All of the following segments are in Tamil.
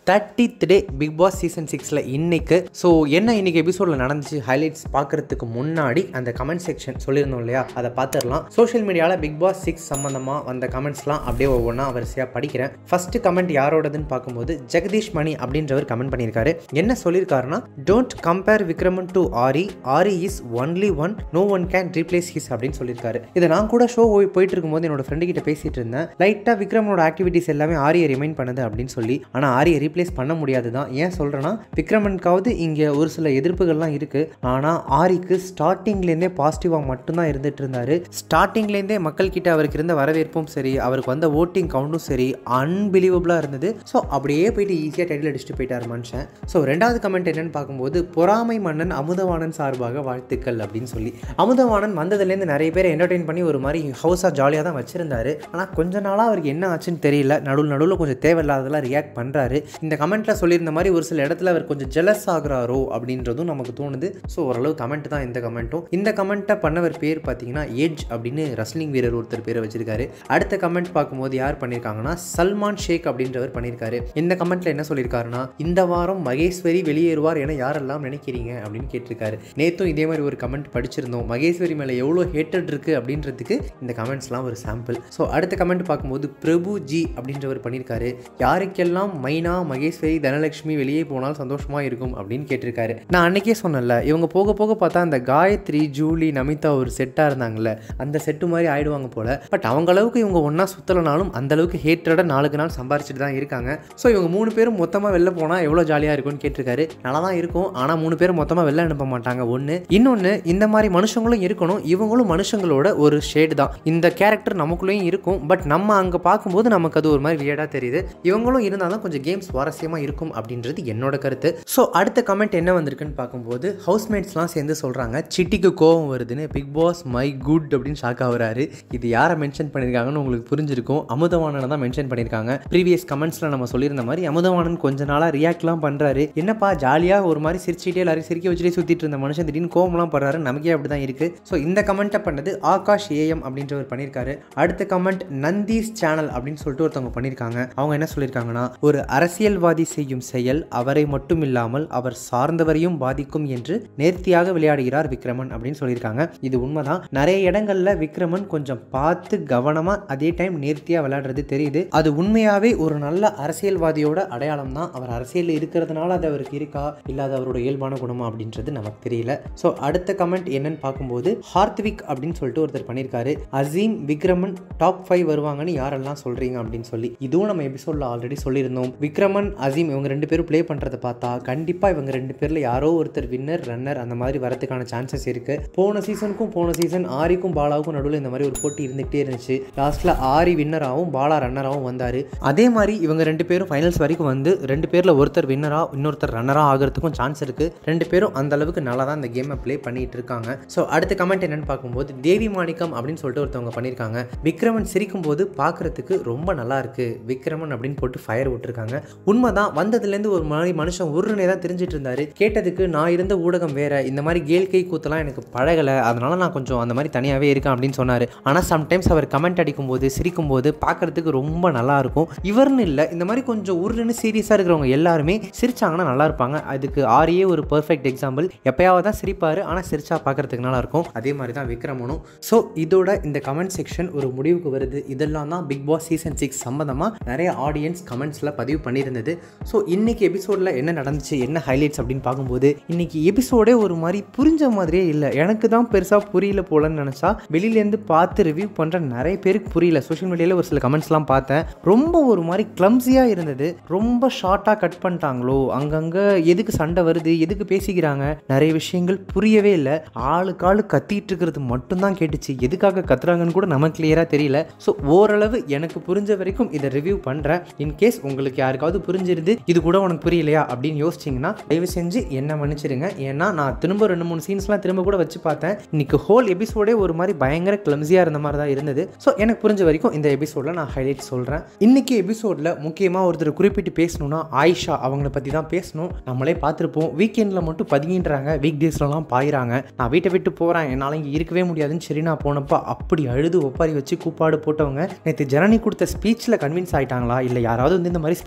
thirtieth day Bigg Boss season சிக்ஸில் இன்னைக்கு ஸோ என்ன இன்னைக்கு எபிசோடில் நடந்துச்சு ஹைலைட்ஸ் பார்க்கறதுக்கு முன்னாடி அந்த கமெண்ட் செக்ஷன் சொல்லியிருந்தோம் இல்லையா அதை பார்த்துடலாம் சோஷியல் மீடியாவில் பிக் பாஸ் சிக்ஸ் சம்மந்தமாக வந்த கமெண்ட்ஸ்லாம் அப்படியே ஒவ்வொன்றா வரிசையாக படிக்கிறேன் ஃபர்ஸ்ட் கமெண்ட் யாரோடதுன்னு பார்க்கும்போது ஜெகதீஷ் மணி அப்படின்றவர் கமெண்ட் பண்ணியிருக்காரு என்ன சொல்லியிருக்காருன்னா don't compare Vikraman to Aari Aari is only one no one can replace his அப்படின்னு சொல்லியிருக்காரு இதை நான் கூட ஷோ போயிட்டு இருக்கும்போது என்னோட ஃப்ரெண்டு கிட்ட பேசிட்டு இருந்தேன் லைட்டாக விக்ரமனோட ஆக்டிவிட்டிஸ் எல்லாமே ஆரியை ரிமைண்ட் பண்ணுது அப்படின்னு சொல்லி ஆனால் ஆரியை ரீப்ளேஸ் பண்ண முடியாது தான் ஏன் சொல்கிறேன்னா விக்ரமனுக்காவது இங்கே ஒரு சில எதிர்ப்புகள்லாம் இருக்குது ஆனால் ஆரிக்கு ஸ்டார்டிங்லேருந்தே பாசிட்டிவாக மட்டும்தான் இருந்துட்டு இருந்தாரு ஸ்டார்டிங்லேருந்தே மக்கள் கிட்ட அவருக்கு இருந்த வரவேற்பும் சரி அவருக்கு வந்த ஓட்டிங் கவுண்டும் சரி அன்பிலீவபிளாக இருந்தது ஸோ அப்படியே போயிட்டு ஈஸியாக டைட்டில் அடிச்சுட்டு போயிட்டார் மனுஷன் ஸோ ரெண்டாவது கமெண்ட் என்னன்னு பார்க்கும்போது பொறாமை மன்னன் அமுதவாணன் சார்பாக வாழ்த்துக்கள் அப்படின்னு சொல்லி அமுதவாணன் வந்ததுலேருந்து நிறைய பேர் என்டர்டெயின் பண்ணி ஒரு மாதிரி ஹவுஸாக ஜாலியாக தான் வச்சிருந்தாரு ஆனால் கொஞ்ச நாளாக அவருக்கு என்ன ஆச்சுன்னு தெரியல நடுவில் நடுவில் கொஞ்சம் தேவையில்லாததெல்லாம் ரியாக்ட் பண்ணுறாரு இந்த கமெண்ட்டில் சொல்லியிருந்த மாதிரி ஒரு சில இடத்துல அவர் கொஞ்சம் ஜெலஸ் ஆகுறாரோ அப்படின்றதும் நமக்கு தோணுது ஸோ ஓரளவு கமெண்ட் தான் இந்த கமெண்ட்டும் இந்த கமெண்ட்டை பண்ணவர் பேர் பார்த்தீங்கன்னா ஏஜ் அப்படின்னு ரஸ்லிங் வீரர் ஒருத்தர் பேரை வச்சிருக்காரு அடுத்த கமெண்ட் பார்க்கும்போது யார் பண்ணியிருக்காங்கன்னா சல்மான் ஷேக் அப்படின்றவர் பண்ணியிருக்காரு இந்த கமெண்ட்ல என்ன சொல்லியிருக்காருன்னா இந்த வாரம் மகேஸ்வரி வெளியேறுவார் என யாரெல்லாம் நினைக்கிறீங்க அப்படின்னு கேட்டிருக்காரு நேத்தும் இதே மாதிரி ஒரு கமெண்ட் படிச்சிருந்தோம் மகேஸ்வரி மேலே எவ்வளோ ஹேட்டட் இருக்கு அப்படின்றதுக்கு இந்த கமெண்ட்ஸ்லாம் ஒரு சாம்பிள் ஸோ அடுத்த கமெண்ட் பார்க்கும்போது பிரபு ஜி அப்படின்றவர் பண்ணியிருக்காரு யாருக்கெல்லாம் மைனா மகேஸ்வரி தனலட்சுமி வெளியே போனால் சந்தோஷமா இருக்கும் அப்படின்னு கேட்டிருக்காரு நான் அன்னைக்கே சொன்னேன்ல இவங்க போக போக பார்த்தா அந்த காயத்ரி ஜூலி நமிதா ஒரு செட்டாக இருந்தாங்கல்ல அந்த செட்டு மாதிரி ஆயிடுவாங்க போல பட் அவங்க அளவுக்கு இவங்க ஒன்றா சுற்றலனாலும் அந்த அளவுக்கு ஹேட்டடாக நாளுக்கு நாள் சம்பாரிச்சிட்டு தான் இருக்காங்க ஸோ இவங்க மூணு பேரும் மொத்தமாக வெளில போனால் எவ்வளோ ஜாலியாக இருக்கும்னு கேட்டிருக்காரு நல்லா தான் இருக்கும் ஆனால் மூணு பேரும் மொத்தமாக வெளில அனுப்ப மாட்டாங்க ஒன்று இன்னொன்று இந்த மாதிரி மனுஷங்களும் இருக்கணும் இவங்களும் மனுஷங்களோட ஒரு ஷேடு தான் இந்த கேரக்டர் நமக்குள்ளேயும் இருக்கும் பட் நம்ம அங்கே பார்க்கும்போது நமக்கு அது ஒரு மாதிரி வியடாக தெரியுது இவங்களும் இருந்தால் தான் கொஞ்சம் கேம் சுவாரஸ்யமாக இருக்கும் அப்படின்றது என்னோட கருத்து ஸோ அடுத்த கமெண்ட் என்ன வந்திருக்குன்னு பார்க்கும்போது ஹவுஸ்மேட்ஸ்லாம் சேர்ந்து சொல்கிறாங்க சிட்டிக்கு கோவம் வருதுன்னு பிக் பாஸ் மை குட் அப்படின்னு ஷாக் ஆகுறாரு இது யாரை மென்ஷன் பண்ணியிருக்காங்கன்னு உங்களுக்கு புரிஞ்சிருக்கும் அமுதவானனை தான் மென்ஷன் பண்ணியிருக்காங்க ப்ரீவியஸ் கமெண்ட்ஸில் நம்ம சொல்லியிருந்த மாதிரி அமுதவானன் கொஞ்ச நாளாக ரியாக்ட்லாம் பண்ணுறாரு என்னப்பா ஜாலியாக ஒரு மாதிரி சிரிச்சிட்டே எல்லாரும் சிரிக்க வச்சுட்டே சுற்றிட்டு இருந்த மனுஷன் திடீர்னு கோவம்லாம் படுறாரு நமக்கே அப்படி தான் இருக்குது ஸோ இந்த கமெண்ட்டை பண்ணது ஆகாஷ் ஏஎம் அப்படின்றவர் பண்ணியிருக்காரு அடுத்த கமெண்ட் நந்தீஸ் சேனல் அப்படின்னு சொல்லிட்டு ஒருத்தவங்க பண்ணியிருக்காங்க அவங்க என்ன சொல்லியிருக்காங்கன்னா ஒரு அரசியல்வாதி செய்யும் செயல் அவரை மட்டும் இல்லாமல் அவர் சார்ந்தவரையும் பாதிக்கும் என்று நேர்த்தியாக விளையாடுகிறார் விக்ரமன் அப்படின்னு சொல்லியிருக்காங்க இது உண்மைதான் நிறைய இடங்கள்ல விக்ரமன் கொஞ்சம் பார்த்து கவனமா அதே டைம் நேர்த்தியா விளையாடுறது தெரியுது அது உண்மையாவே ஒரு நல்ல அரசியல்வாதியோட அடையாளம் தான் அவர் அரசியலில் இருக்கிறதுனால அது அவருக்கு இருக்கா இல்லாத அவரோட இயல்பான குணமா அப்படின்றது நமக்கு தெரியல ஸோ அடுத்த கமெண்ட் என்னன்னு பார்க்கும்போது ஹார்த்விக் அப்படின்னு சொல்லிட்டு ஒருத்தர் பண்ணியிருக்காரு அசீம் விக்ரமன் டாப் ஃபைவ் வருவாங்கன்னு யாரெல்லாம் சொல்றீங்க அப்படின்னு சொல்லி இதுவும் நம்ம எபிசோட்ல ஆல்ரெடி சொல்லியிருந்தோம் விக்ரமன் அசீம் இவங்க ரெண்டு பேரும் ப்ளே பண்றதை பார்த்தா கண்டிப்பா இவங்க ரெண்டு பேர்ல யாரோ ஒருத்தர் வின்னர் ரன்னர் அந்த மாதிரி வரதுக்கான சான்சஸ் இருக்கு போன சீசனுக்கும் போன சீசன் ஆரிக்கும் பாலாவுக்கும் நடுவில் இந்த மாதிரி ஒரு போட்டி இருந்துகிட்டே இருந்துச்சு லாஸ்ட்ல ஆரி வின்னராகவும் பாலா ரன்னராகவும் வந்தாரு அதே மாதிரி இவங்க ரெண்டு பேரும் ஃபைனல்ஸ் வரைக்கும் வந்து ரெண்டு பேர்ல ஒருத்தர் வின்னரா இன்னொருத்தர் ரன்னரா ஆகிறதுக்கும் சான்ஸ் இருக்கு ரெண்டு பேரும் அந்த அளவுக்கு நல்லா தான் இந்த கேமை ப்ளே பண்ணிட்டு இருக்காங்க ஸோ அடுத்த கமெண்ட் என்னன்னு பார்க்கும்போது தேவி மாணிக்கம் அப்படின்னு சொல்லிட்டு ஒருத்தவங்க பண்ணியிருக்காங்க விக்ரமன் சிரிக்கும் போது பார்க்கறதுக்கு ரொம்ப நல்லா இருக்கு விக்ரமன் அப்படின்னு போட்டு ஃபயர் விட்டுருக்காங்க உண்மைதான் வந்ததுலேருந்து ஒரு மாதிரி மனுஷன் உருனே தான் தெரிஞ்சிட்டு இருந்தாரு கேட்டதுக்கு நான் இருந்த ஊடகம் வேற இந்த மாதிரி கேல் கை கூத்தெல்லாம் எனக்கு பழகலை அதனால நான் கொஞ்சம் அந்த மாதிரி தனியாகவே இருக்கேன் அப்படின்னு சொன்னார் ஆனால் சம்டைம்ஸ் அவர் கமெண்ட் அடிக்கும்போது சிரிக்கும்போது பார்க்கறதுக்கு ரொம்ப நல்லா இருக்கும் இவர்னு இல்லை இந்த மாதிரி கொஞ்சம் உருன்னு சீரியஸாக இருக்கிறவங்க எல்லாருமே சிரிச்சாங்கன்னா நல்லா இருப்பாங்க அதுக்கு ஆரியே ஒரு பர்ஃபெக்ட் எக்ஸாம்பிள் எப்பயாவது தான் சிரிப்பார் ஆனால் சிரிச்சா பார்க்கறதுக்கு நல்லா இருக்கும் அதே மாதிரி தான் விக்ரமனும் ஸோ இதோட இந்த கமெண்ட் செக்ஷன் ஒரு முடிவுக்கு வருது இதெல்லாம் தான் பிக் பாஸ் சீசன் சிக்ஸ் சம்மந்தமாக நிறைய ஆடியன்ஸ் கமெண்ட்ஸில் பதிவு பண்ணியிருந்தது ஸோ இன்னைக்கு எபிசோடில் என்ன நடந்துச்சு என்ன ஹைலைட்ஸ் அப்படின்னு பார்க்கும்போது இன்னைக்கு எபிசோடே ஒரு மாதிரி புரிஞ்ச மாதிரியே இல்லை எனக்கு தான் பெருசாக புரியல போலன்னு நினச்சா வெளியிலேருந்து பார்த்து ரிவ்யூ பண்ணுற நிறைய பேருக்கு புரியல சோஷியல் மீடியாவில் ஒரு சில கமெண்ட்ஸ்லாம் பார்த்தேன் ரொம்ப ஒரு மாதிரி கிளம்ஸியாக இருந்தது ரொம்ப ஷார்ட்டாக கட் பண்ணிட்டாங்களோ அங்கங்கே எதுக்கு சண்டை வருது எதுக்கு பேசிக்கிறாங்க நிறைய விஷயங்கள் புரியவே இல்லை ஆளுக்கு ஆளு கத்திட்டு இருக்கிறது மட்டும்தான் கேட்டுச்சு எதுக்காக கத்துறாங்கன்னு கூட நமக்கு கிளியராக தெரியல ஸோ ஓரளவு எனக்கு புரிஞ்ச வரைக்கும் இதை ரிவ்யூ பண்ணுறேன் இன்கேஸ் உங்களுக்கு யாருக்காவது புரிஞ்சிருது இது கூட உனக்கு புரியலையா அப்படின்னு யோசிச்சிங்கன்னா தயவு செஞ்சு என்ன மன்னிச்சிடுங்க ஏன்னா நான் திரும்ப ரெண்டு மூணு சீன்ஸ்லாம் திரும்ப கூட வச்சு பார்த்தேன் இன்னைக்கு ஹோல் எபிசோடே ஒரு மாதிரி பயங்கர கிளம்ஸியாக இருந்த மாதிரி தான் இருந்தது ஸோ எனக்கு புரிஞ்ச வரைக்கும் இந்த எபிசோடில் நான் ஹைலைட் சொல்கிறேன் இன்னைக்கு எபிசோடில் முக்கியமாக ஒருத்தர் குறிப்பிட்டு பேசணும்னா ஆயிஷா அவங்கள பற்றி தான் பேசணும் நம்மளே பார்த்துருப்போம் வீக்கெண்டில் மட்டும் பதுங்கின்றாங்க வீக் டேஸ்லலாம் பாயிறாங்க நான் வீட்டை விட்டு போகிறேன் என்னால் இங்கே இருக்கவே முடியாதுன்னு சரி நான் போனப்போ அப்படி அழுது ஒப்பாரி வச்சு கூப்பாடு போட்டவங்க நேற்று ஜனனி கொடுத்த ஸ்பீச்சில் கன்வின்ஸ் ஆயிட்டாங்களா இல்லை யாராவது வந்து இந்த மாதிரி ஸ்பீச் கொடுப்பாங்க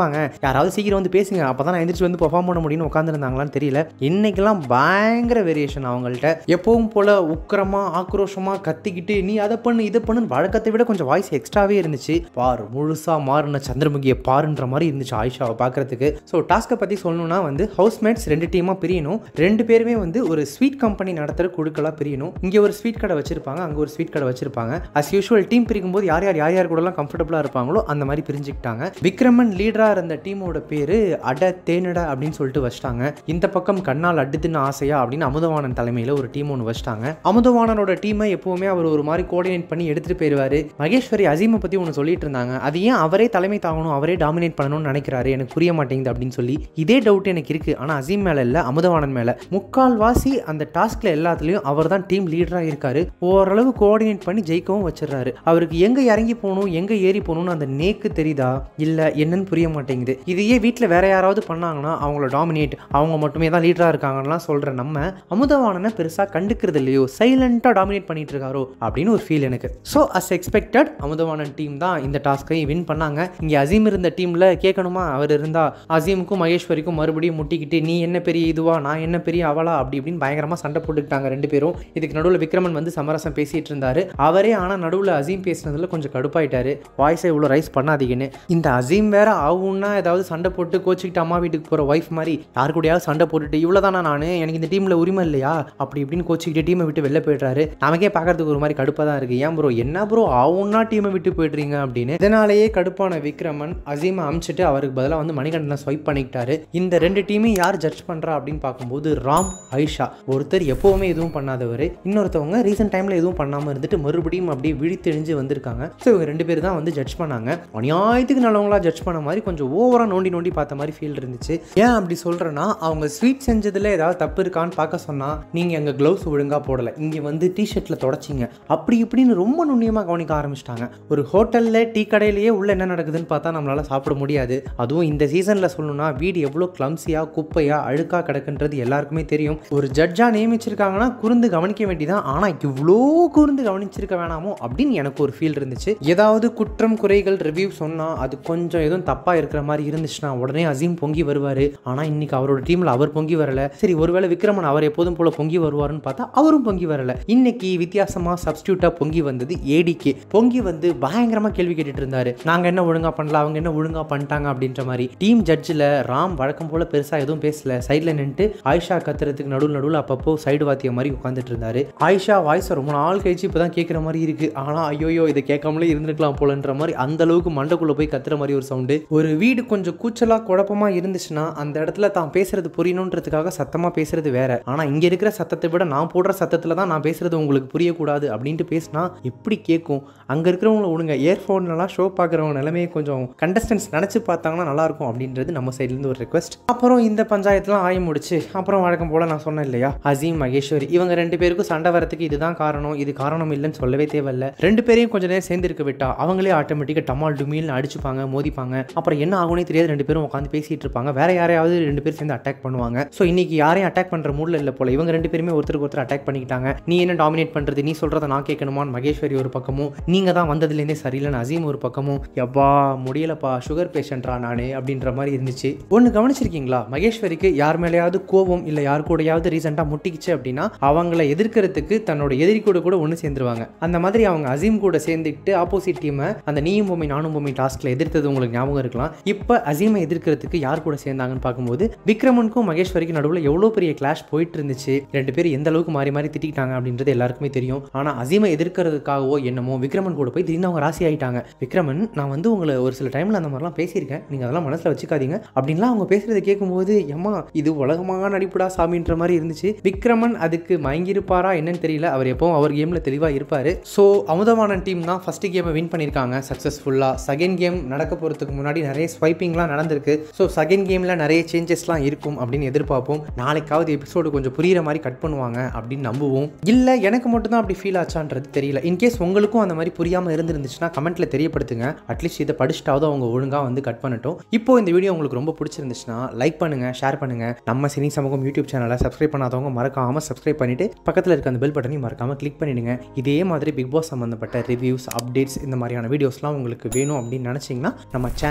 சொல்கிறாங்க யாராவது சீக்கிரம் வந்து பேசுங்க அப்போ தான் நான் எந்திரிச்சு வந்து பெர்ஃபார்ம் பண்ண முடியும்னு உட்காந்துருந்தாங்களான்னு தெரியல இன்னைக்கெல்லாம் பயங்கர வேரியேஷன் அவங்கள்ட்ட எப்பவும் போல் உக்கிரமாக ஆக்ரோஷமாக கத்திக்கிட்டு நீ அதை பண்ணு இதை பண்ணுன்னு வழக்கத்தை விட கொஞ்சம் வாய்ஸ் எக்ஸ்ட்ராவே இருந்துச்சு பார் முழுசாக மாறின சந்திரமுகியை பாருன்ற மாதிரி இருந்துச்சு ஆயிஷாவை பார்க்குறதுக்கு ஸோ டாஸ்க்கை பற்றி சொல்லணும்னா வந்து ஹவுஸ்மேட்ஸ் ரெண்டு டீமாக பிரியணும் ரெண்டு பேருமே வந்து ஒரு ஸ்வீட் கம்பெனி நடத்துகிற குழுக்களாக பிரியணும் இங்கே ஒரு ஸ்வீட் கடை வச்சிருப்பாங்க அங்கே ஒரு ஸ்வீட் கடை வச்சிருப்பாங்க அஸ் யூஷுவல் டீம் பிரிக்கும் போது யார் யார் யார் யார் கூடலாம் கம்ஃபர்டபுளாக இருப்பாங்களோ அந்த மாதிரி பிரிஞ்சுக்கிட்டாங்க விக்ரமன் லீடராக இருந்த டீமோட பேர் அட தேனட அப்படின்னு சொல்லிட்டு வச்சிட்டாங்க இந்த பக்கம் கண்ணால் அடித்துன்னு ஆசையா அப்படின்னு அமுதவாணன் தலைமையில் ஒரு டீம் ஒன்று வச்சிட்டாங்க அமுதவாணனோட டீமை எப்பவுமே அவர் ஒரு மாதிரி கோஆர்டினேட் பண்ணி எடுத்துகிட்டு போயிடுவார் மகேஸ்வரி அசீமை பற்றி ஒன்று சொல்லிட்டு இருந்தாங்க அது ஏன் அவரே தலைமை தாங்கணும் அவரே டாமினேட் பண்ணணும்னு நினைக்கிறாரு எனக்கு புரிய மாட்டேங்குது அப்படின்னு சொல்லி இதே டவுட் எனக்கு இருக்குது ஆனால் அசீம் மேலே இல்லை அமுதவாணன் மேலே முக்கால்வாசி அந்த டாஸ்கில் எல்லாத்துலேயும் அவர் தான் டீம் லீடராக இருக்காரு ஓரளவு கோஆர்டினேட் பண்ணி ஜெயிக்கவும் வச்சிடறாரு அவருக்கு எங்கே இறங்கி போகணும் எங்கே ஏறி போகணும்னு அந்த நேக்கு தெரியுதா இல்லை என்னன்னு புரிய மாட்டேங்குது இதையே வீட்டில் வேற யாராவது பண்ணாங்கன்னா அவங்கள டாமினேட் அவங்க மட்டுமே தான் லீடராக இருக்காங்கலாம் சொல்கிற நம்ம அமுதவாணனை பெருசாக கண்டுக்கிறது இல்லையோ சைலண்ட்டாக டாமினேட் பண்ணிட்டு இருக்காரோ அப்படின்னு ஒரு ஃபீல் எனக்கு so as expected Amudhavanan team தான் இந்த டாஸ்க்கையும் வின் பண்ணாங்க இங்கே அசீம் இருந்த டீமில் கேட்கணுமா அவர் இருந்தால் அசீமுக்கும் மகேஸ்வரிக்கும் மறுபடியும் முட்டிக்கிட்டு நீ என்ன பெரிய இதுவா நான் என்ன பெரிய அவளா அப்படி இப்படின்னு பயங்கரமாக சண்டை போட்டுக்கிட்டாங்க ரெண்டு பேரும் இதுக்கு நடுவில் விக்ரமன் வந்து சமரசம் பேசிட்டு இருந்தாரு அவரே ஆனால் நடுவில் அசீம் பேசினதுல கொஞ்சம் கடுப்பாயிட்டாரு வாய்ஸை இவ்வளோ ரைஸ் பண்ணாதீங்கன்னு இந்த அசீம் வேற ஆகும்னா ஏதாவது சண்டை போட்டு கோச்சிக்கிட்டு அம்மா வீட்டுக்கு போகிற ஒய்ஃப் மாதிரி யார் கூடயாவது சண்டை போட்டுட்டு இவ்வளோ தானே நான் எனக்கு இந்த டீமில் உரிமை இல்லையா அப்படி இப்படின்னு கோச்சிக்கிட்டு டீமை விட்டு வெளில போயிடுறாரு நமக்கே பார்க்கறதுக்கு ஒரு மாதிரி கடுப்பாக தான் இருக்குது ஏன் ப்ரோ என்ன ப்ரோ ஆகும்னா டீமை விட்டு போயிடுறீங்க அப்படின்னு இதனாலேயே கடுப்பான விக்ரமன் அசீமை அமிச்சிட்டு அவருக்கு பதிலாக வந்து மணிகண்டனை ஸ்வைப் பண்ணிக்கிட்டாரு இந்த ரெண்டு டீமையும் யார் ஜட்ஜ் பண்ணுறா அப்படின்னு பார்க்கும்போது ராம் ஐஷா ஒருத்தர் எப்போவுமே எதுவும் பண்ணாதவர் இன்னொருத்தவங்க ரீசெண்ட் டைமில் எதுவும் பண்ணாமல் இருந்துட்டு மறுபடியும் அப்படியே விழித்தெழிஞ்சு வந்திருக்காங்க ஸோ இவங்க ரெண்டு பேர் தான் வந்து ஜட்ஜ் பண்ணாங்க அநியாயத்துக்கு நல்லவங்களா ஜட்ஜ் பண்ண மாதிரி கொஞ்சம் ஓவராக நோண்டி நோண்டி பார்த்த மாதிரி ஃபீல் இருந்துச்சு ஏன் அப்படி சொல்கிறேன்னா அவங்க ஸ்வீட் செஞ்சதில் ஏதாவது தப்பு இருக்கான்னு பார்க்க சொன்னால் நீங்கள் எங்கள் க்ளவுஸ் ஒழுங்காக போடலை இங்கே வந்து டிஷர்ட்டில் தொடச்சிங்க அப்படி இப்படின்னு ரொம்ப நுண்ணியமாக கவனிக்க ஆரம்பிச்சிட்டாங்க ஒரு ஹோட்டலில் டீ கடையிலேயே உள்ள என்ன நடக்குதுன்னு பார்த்தா நம்மளால சாப்பிட முடியாது அதுவும் இந்த சீசனில் சொல்லணும்னா வீடு எவ்வளோ கிளம்ஸியாக குப்பையாக அழுக்காக கிடக்குன்றது எல்லாருக்குமே தெரியும் ஒரு ஜட்ஜாக நியமிச்சிருக்காங்கன்னா கூர்ந்து கவனிக்க வேண்டியதான் ஆனால் இவ்வளோ கூர்ந்து கவனிச்சிருக்க வேணாமோ அப்படின்னு எனக்கு ஒரு ஃபீல் இருந்துச்சு ஏதாவது குற்றம் குறைகள் ரிவ்யூ சொன்னால் அது கொஞ்சம் எதுவும் தப்பாக இருக்கிற மாதிரி இருந்துச்சுன்னா உடனே அசீம் பொங்கி வருவார் ஆனால் இன்னைக்கு அவரோட டீமில் அவர் பொங்கி வரல சரி ஒருவேளை விக்ரமன் அவர் எப்போதும் போல பொங்கி வருவாருன்னு பார்த்தா அவரும் பொங்கி வரல இன்னைக்கு வித்தியாசமாக சப்ஸ்டியூட்டாக பொங்கி வந்தது ஏடிகே பொங்கி வந்து பயங்கரமாக கேள்வி கேட்டுட்டு இருந்தாரு நாங்கள் என்ன ஒழுங்காக பண்ணல அவங்க என்ன ஒழுங்காக பண்ணிட்டாங்க அப்படின்ற மாதிரி டீம் ஜட்ஜில் ராம் வழக்கம் போல பெருசாக எதுவும் பேசல சைடில் நின்றுட்டு ஆயிஷா கத்துறதுக்கு நடுவில் நடுவில் அப்பப்போ சைடு வாத்திய மாதிரி உட்காந்துட்டு இருந்தாரு ஆயிஷா வாய்ஸை ரொம்ப நாள் கழிச்சு இப்போ தான் கேட்குற மாதிரி இருக்கு ஆனால் ஐயோயோ இதை கேட்காமலே இருந்திருக்கலாம் போலன்ற மாதிரி அந்த அளவுக்கு மண்டைக்குள்ளே போய் கத்துற மாதிரி ஒரு சவுண்டு ஒரு வீடு கொஞ்சம் கூச்சலாக குழப்பமாக இருந்துச்சுன்னா அந்த இடத்துல தான் பேசுறது புரியணுன்றதுக்காக சத்தமாக பேசுறது வேற ஆனால் இங்கே இருக்கிற சத்தத்தை விட நான் போடுற சத்தத்தில் தான் நான் பேசுறது உங்களுக்கு புரியக்கூடாது அப்படின்ட்டு பேசினா எப்படி கேட்கும் அங்கே இருக்கிறவங்கள விடுங்க இயர்ஃபோன்லலாம் ஷோ பார்க்குறவங்க நிலைமையை கொஞ்சம் கண்டஸ்டன்ஸ் நினச்சி பார்த்தாங்கன்னா நல்லாயிருக்கும் அப்படின்றது நம்ம சைட்லேருந்து ஒரு ரெக்வஸ்ட் அப்புறம் இந்த பஞ்சாயத்துலாம் ஆய முடிச்சு அப்புறம் வழக்கம் போல் நான் சொன்னேன் இல்லையா அசீம் மகேஸ்வரி இவங்க ரெண்டு பேருக்கும் சண்டை வரத்துக்கு இதுதான் காரணம் இது காரணம் இல்லைன்னு சொல்லவே தேவையில்ல ரெண்டு பேரையும் கொஞ்ச நேரம் சேர்ந்திருக்க விட்டா அவங்களே ஆட்டோமேட்டிக்காக டமால் டுமில்னு அடிச்சுப்பாங்க மோதிப்பாங்க அப்புறம் என்ன ஆகும்னே தெரியாது ரெண்டு பேரும் உட்காந்து பேசிட்டு இருப்பாங்க வேற யாரையாவது ரெண்டு பேர் சேர்ந்து அட்டாக் பண்ணுவாங்க ஸோ இன்னைக்கு யாரையும் அட்டாக் பண்ற மூட்ல இல்லை போல இவங்க ரெண்டு பேருமே ஒருத்தருக்கு ஒருத்தர் அட்டாக் பண்ணிக்கிட்டாங்க நீ என்ன டாமினேட் பண்றது நீ சொல்றத நான் கேட்கணுமான்னு மகேஸ்வரி ஒரு பக்கமும் நீங்க தான் வந்ததுலேருந்தே சரியில்லைன்னு அசீம் ஒரு பக்கமும் எப்பா முடியலப்பா சுகர் பேஷண்ட்ரா நானு அப்படின்ற மாதிரி இருந்துச்சு ஒன்று கவனிச்சிருக்கீங்களா மகேஸ்வரிக்கு யார் மேலேயாவது கோபம் இல்லை யார் கூடயாவது ரீசெண்டாக முட்டிக்கிச்சு அப்படின்னா அவங்கள எதிர்க்கிறதுக்கு தன்னோட எதிரி கூட கூட ஒன்று சேர்ந்துருவாங்க அந்த மாதிரி அவங்க அசீம் கூட சேர்ந்துக்கிட்டு ஆப்போசிட் டீமை அந்த நீயும் பொம்மை நானும் பொம்மை டாஸ்க்ல எதிர்த்தது உங்களுக்கு ஞாபகம் இருக்கலாம் இப்போ அசீமை எதிர்க்கிறதுக்கு யார் கூட சேர்ந்தாங்கன்னு பார்க்கும்போது விக்ரமனுக்கும் மகேஸ்வரிக்கும் நடுவில் எவ்வளோ பெரிய கிளாஷ் போயிட்டு இருந்துச்சு ரெண்டு பேரும் எந்த அளவுக்கு மாறி மாறி திட்டிக்கிட்டாங்க அப்படின்றது எல்லாருக்குமே தெரியும் ஆனால் அசீமை எதிர்க்கிறதுக்காகவோ என்னமோ விக்ரமன் கூட போய் திடீர்னு அவங்க ராசி ஆயிட்டாங்க விக்ரமன் நான் வந்து உங்களை ஒரு சில டைமில் அந்த மாதிரிலாம் பேசியிருக்கேன் நீங்கள் அதெல்லாம் மனசில் வச்சுக்காதீங்க அப்படின்லாம் அவங்க பேசுறதை கேட்கும்போது ஏம்மா இது உலகமாக நடிப்புடா சாமின்ற மாதிரி இருந்துச்சு விக்ரமன் அதுக்கு மயங்கியிருப்பாரா என்னன்னு தெரியல அவர் எப்பவும் அவர் கேமில் தெளிவாக இருப்பார் ஸோ அமுதவானன் டீம் தான் ஃபர்ஸ்ட் கேமை வின் பண்ணியிருக்காங்க சக்ஸஸ்ஃபுல்லாக செகண்ட் கேம் நடக்க போகிறதுக்கு முன்னாடி நிறைய ஸ்வைப்பிங்லாம் நடந்திருக்கு ஸோ செகண்ட் கேமில் நிறைய சேஞ்சஸ்லாம் இருக்கும் அப்படின்னு எதிர்பார்ப்போம் நாளைக்காவது எபிசோடு கொஞ்சம் புரியிற மாதிரி கட் பண்ணுவாங்க அப்படின்னு நம்புவோம் இல்லை எனக்கு மட்டும் தான் அப்படி ஃபீல் ஆச்சான்றது தெரியல இன்கேஸ் உங்களுக்கும் அந்த மாதிரி புரியாமல் இருந்திருந்துச்சுன்னா கமெண்ட்ல தெரியப்படுத்துங்க அட்லீஸ்ட் இதை படிச்சுட்டாவது அவங்க ஒழுங்காக வந்து கட் பண்ணட்டும் இப்போ இந்த வீடியோ உங்களுக்கு ரொம்ப பிடிச்சிருந்துச்சுன்னா லைக் பண்ணுங்க ஷேர் பண்ணுங்க நம்ம சினி சமூகம் யூடியூப் சேனலை சப்ஸ்கிரைப் பண்ணாதவங்க மறக்காம சப்ஸ்கிரைப் பண்ணிட்டு பக்கத்தில் இருக்க அந்த பெல் பட்டனையும் மறக்காம கிளிக் பண்ணிடுங்க இதே மாதிரி பிக் பாஸ் சம்மந்தப்பட்ட ரிவ்யூஸ் அப்டேட்ஸ் இந்த மாதிரியான வீடியோஸ்லாம் உங்களுக்கு வேணும் அப்படின்னு நினச்சிங்கன்னா நம்ம சேனலை தொடர்ந்து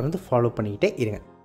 தொடர்ந்து ஃபாலோ பண்ணிக்கிட்டே இருங்க